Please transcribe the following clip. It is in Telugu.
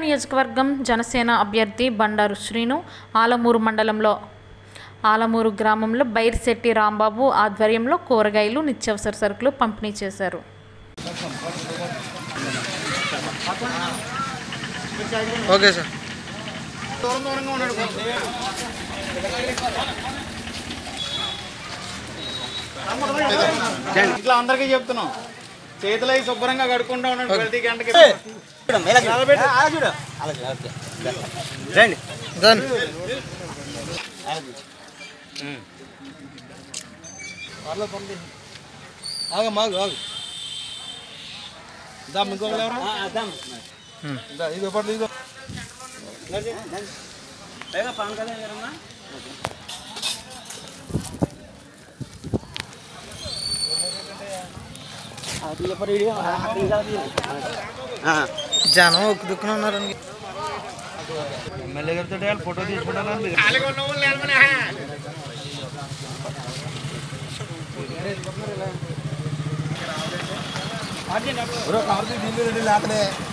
నియోజకవర్గం జనసేన అభ్యర్థి బండారు శ్రీను ఆలమూరు మండలంలో ఆలమూరు గ్రామంలో బైర్శెట్టి రాంబాబు ఆధ్వర్యంలో కూరగాయలు నిత్యావసర సరుకులు పంపిణీ చేశారు ఓకే సార్ దూరం దూరంగా ఉన్నాడు ఇట్లా అందరికీ చెప్తున్నాం చేతులు అవి శుభ్రంగా కడుక్కుంటా ఉన్నాడు ప్రతి గంటకి రండి దాన్ని ఆగమ్మా ఆగు ఆగు దామ్ ఇంకొకరు ఎవరు దా, ఇదో పట్ల ఇదో జనం ఒక దుక్కున ఉన్నారని ఎమ్మెల్యే గారితో ఫోటో తీసుకుంటాను లేకలే